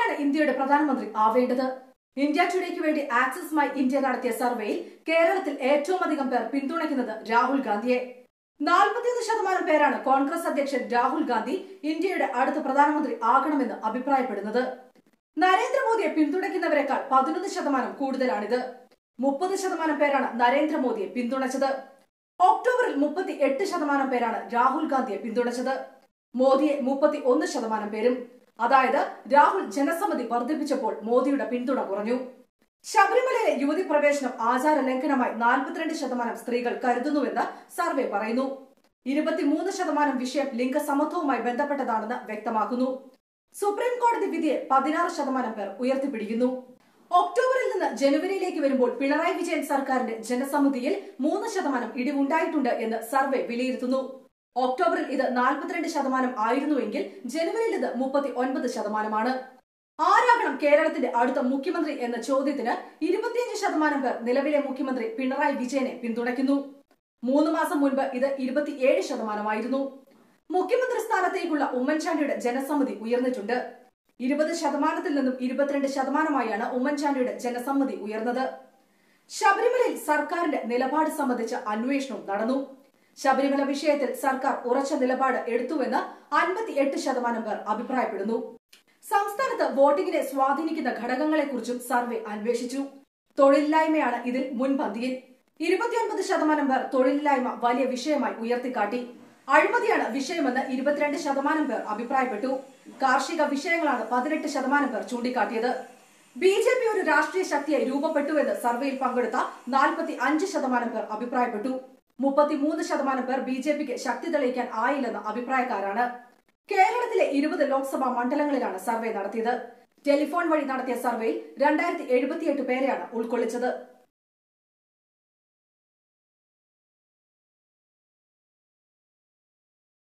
ആരാണ് ഇന്ത്യയുടെ പ്രധാനമന്ത്രി ആവേണ്ടത് ഇന്ത്യ ടുഡേക്ക് വേണ്ടി ആക്സിസ് മൈ ഇന്ത്യ നടത്തിയ സർവേയിൽ കേരളത്തിൽ ഏറ്റവും അധികം പേർ പിന്തുണയ്ക്കുന്നത് രാഹുൽ ഗാന്ധിയെ നാൽപ്പത്തിയൊന്ന് ശതമാനം പേരാണ് കോൺഗ്രസ് അധ്യക്ഷൻ രാഹുൽ ഗാന്ധി ഇന്ത്യയുടെ അടുത്ത പ്രധാനമന്ത്രി ആകണമെന്ന് അഭിപ്രായപ്പെടുന്നത് നരേന്ദ്രമോദിയെ പിന്തുണയ്ക്കുന്നവരെക്കാൾ പതിനൊന്ന് ശതമാനം കൂടുതലാണിത് മുപ്പത് ശതമാനം പേരാണ് നരേന്ദ്രമോദിയെ പിന്തുണച്ചത് ഒക്ടോബറിൽ മുപ്പത്തി എട്ട് ശതമാനം പേരാണ് രാഹുൽ ഗാന്ധിയെ പിന്തുണച്ചത് മോദിയെ മുപ്പത്തി ഒന്ന് ശതമാനം പേരും അതായത് രാഹുൽ ജനസമ്മതി വർദ്ധിപ്പിച്ചപ്പോൾ മോദിയുടെ പിന്തുണ കുറഞ്ഞു ശബരിമലയിലെ യുവതി പ്രവേശനം ആചാര ലംഘനമായി നാൽപ്പത്തിരണ്ട് ശതമാനം സ്ത്രീകൾ കരുതുന്നുവെന്ന് സർവേ പറയുന്നു ഇരുപത്തിമൂന്ന് ശതമാനം വിഷയം ലിംഗസമത്വവുമായി ബന്ധപ്പെട്ടതാണെന്ന് വ്യക്തമാക്കുന്നു സുപ്രീം കോടതി വിധിയെ പതിനാറ് ശതമാനം പേർ ഉയർത്തിപ്പിടിക്കുന്നു ഒക്ടോബറിൽ നിന്ന് ജനുവരിയിലേക്ക് വരുമ്പോൾ പിണറായി വിജയൻ സർക്കാരിന്റെ ജനസമിതിയിൽ മൂന്ന് ശതമാനം ഇടിവുണ്ടായിട്ടുണ്ട് എന്ന് സർവേ വിലയിരുത്തുന്നു ഒക്ടോബറിൽ ഇത് നാൽപ്പത്തിരണ്ട് ശതമാനം ആയിരുന്നുവെങ്കിൽ ജനുവരിയിൽ ഇത് മുപ്പത്തി ഒൻപത് ശതമാനമാണ് ആരാകണം കേരളത്തിന്റെ അടുത്ത മുഖ്യമന്ത്രി എന്ന ചോദ്യത്തിന് ഇരുപത്തിയഞ്ച് ശതമാനം പേർ നിലവിലെ മുഖ്യമന്ത്രി പിണറായി വിജയനെ പിന്തുണയ്ക്കുന്നു മൂന്ന് മാസം മുൻപ് ഇത് ഇരുപത്തിയേഴ് ശതമാനമായിരുന്നു മുഖ്യമന്ത്രി സ്ഥാനത്തേക്കുള്ള ഉമ്മൻചാണ്ടിയുടെ ജനസമ്മതി ഉയർന്നിട്ടുണ്ട് ഇരുപത് ശതമാനത്തിൽ നിന്നും ഇരുപത്തിരണ്ട് ശതമാനമായാണ് ഉമ്മൻചാണ്ടിയുടെ ജനസമ്മതി ഉയർന്നത് ശബരിമലയിൽ സർക്കാരിന്റെ നിലപാട് സംബന്ധിച്ച അന്വേഷണവും നടന്നു ശബരിമല വിഷയത്തിൽ സർക്കാർ ഉറച്ച നിലപാട് എടുത്തുവെന്ന് അൻപത്തിയെട്ട് ശതമാനം പേർ അഭിപ്രായപ്പെടുന്നു സംസ്ഥാനത്ത് വോട്ടിങ്ങിനെ സ്വാധീനിക്കുന്ന ഘടകങ്ങളെക്കുറിച്ചും സർവേ അന്വേഷിച്ചു തൊഴിലില്ലായ്മയാണ് ഇതിൽ മുൻപന്തിയിൽ ഇരുപത്തിയൊൻപത് ശതമാനം പേർ തൊഴിലില്ലായ്മ വലിയ വിഷയമായി ഉയർത്തിക്കാട്ടി അഴിമതിയാണ് വിഷയമെന്ന് ഇരുപത്തിരണ്ട് ശതമാനം പേർ അഭിപ്രായപ്പെട്ടു കാർഷിക വിഷയങ്ങളാണ് പതിനെട്ട് ശതമാനം പേർ ചൂണ്ടിക്കാട്ടിയത് ബി ജെ പി ഒരു രാഷ്ട്രീയ ശക്തിയായി രൂപപ്പെട്ടുവെന്ന് സർവേയിൽ പങ്കെടുത്ത നാൽപ്പത്തി അഞ്ച് ശതമാനം പേർ അഭിപ്രായപ്പെട്ടു മുപ്പത്തിമൂന്ന് ശതമാനം പേർ ബി ജെ പിക്ക് ശക്തി തെളിയിക്കാൻ ആയില്ലെന്ന അഭിപ്രായക്കാരാണ് കേരളത്തിലെ ഇരുപത് ലോക്സഭാ മണ്ഡലങ്ങളിലാണ് സർവേ നടത്തിയത് ടെലിഫോൺ വഴി നടത്തിയ സർവേയിൽ രണ്ടായിരത്തി എഴുപത്തിയെട്ട് പേരെയാണ് ഉൾക്കൊള്ളിച്ചത്